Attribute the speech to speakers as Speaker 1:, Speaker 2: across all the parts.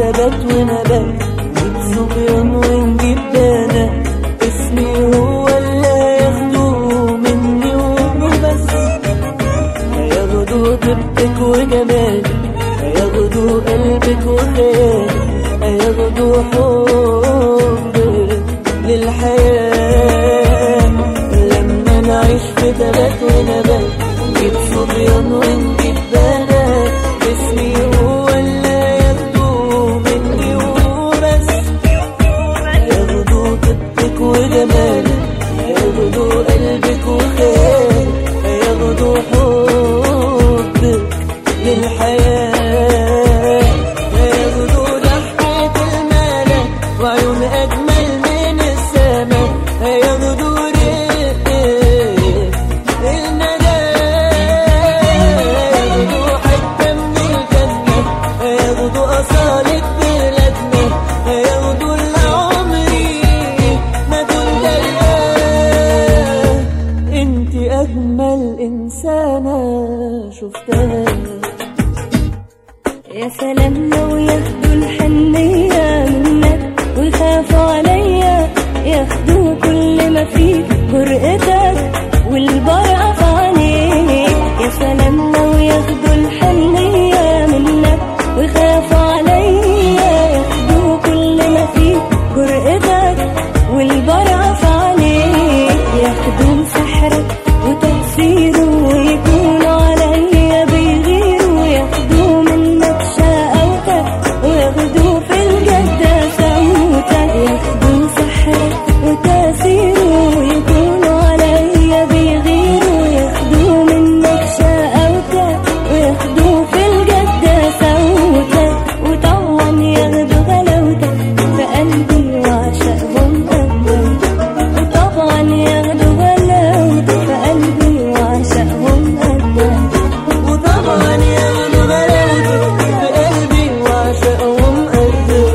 Speaker 1: تبات ونبات نجيب صبيان ونجيب بنات اسمي هو اللي هياخدوه مني وبس هياخدوا طيبتك وجمالك هياخدوا قلبك وخيالك هياخدوا حبك للحياة لما نعيش في تبات ونبات نجيب صبيان ونجيب بنات اسمي هو اللي هياخدوه مني وبس هياخدوا طيبتك وجمالك هياخدوا قلبك وخيالك هياخدوا حبك للحياة هياخدوا ضحكة الملك وعيون أجمل من السماء هياخدوا رقة الندى هياخدوا حتة من الجنة هياخدوا أصالة بلادنا هياخدوا اللي عمري ما كنت ألقاه انت أجمل إنسانة شفتها
Speaker 2: يا سلام لو ياخدوا الحنية منك ويخافوا عليا ياخدوا كل ما فيك جرأتك والبرقة في عينيك يا سلام لو ياخدوا الحنية منك ويخافوا عليا ياخدوا كل ما فيك جرأتك والبرقة في عينيك ياخدوا سحرك وتأثيره ويكونوا عليا بيغيروا ياخدوا منك شقاوتك وياخدوا في الجدة سموتك ياخدوا سحرك وتأثيره ويكونوا عليا بيغيروا ياخدوا منك شقاوتك وياخدوا في الجدة سموتك وطبعا ياخدوا غلاوتك في قلبي وعشقهم قدك وطبعا ياخدوا غلاوتك في قلبي وعشقهم قدك
Speaker 1: وطبعا ياخدوا غلاوتك في قلبي وعشقهم قدك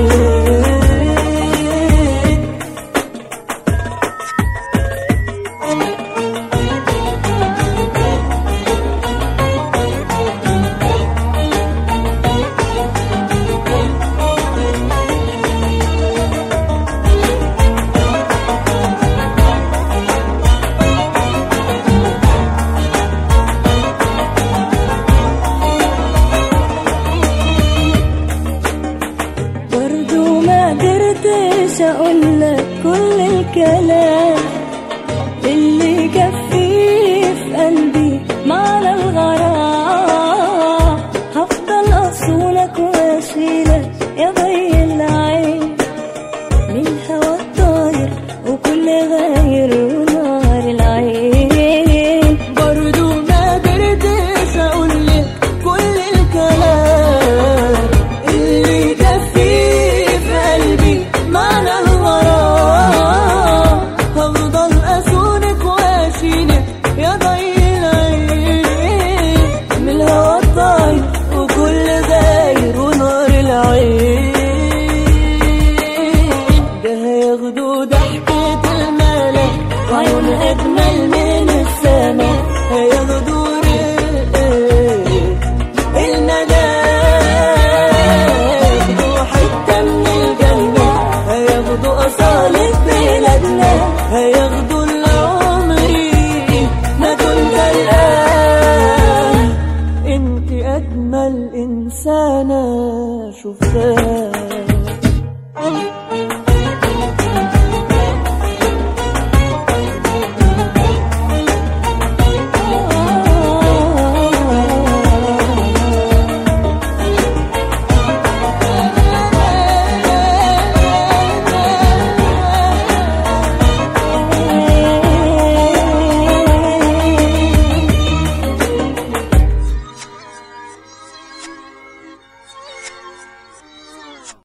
Speaker 2: برضو ما قدرتش اقولك كل الكلام اللي كفيه في قلبي معنى الغرام هفضل اصونك واشيلك يا ضي العين من هوا الطاير وكل غاير ونار العين
Speaker 1: برضو ما قدرتش اقولك كل الكلام اللي يكفي في قلبي معنى الغرام هفضل اسونك واشيلك يا ضي العين من الهوا الطاير وكل غاير ونار العين ده هياخدوا ضحكة الملك وعيون أجمل من السماء هياخدوا رقة الندى هياخدوا حتة من الجنة هياخدوا أصالة بلادنا هياخدوا اللي عمري ما كنت ألقاه انت أجمل إنسانة شفتها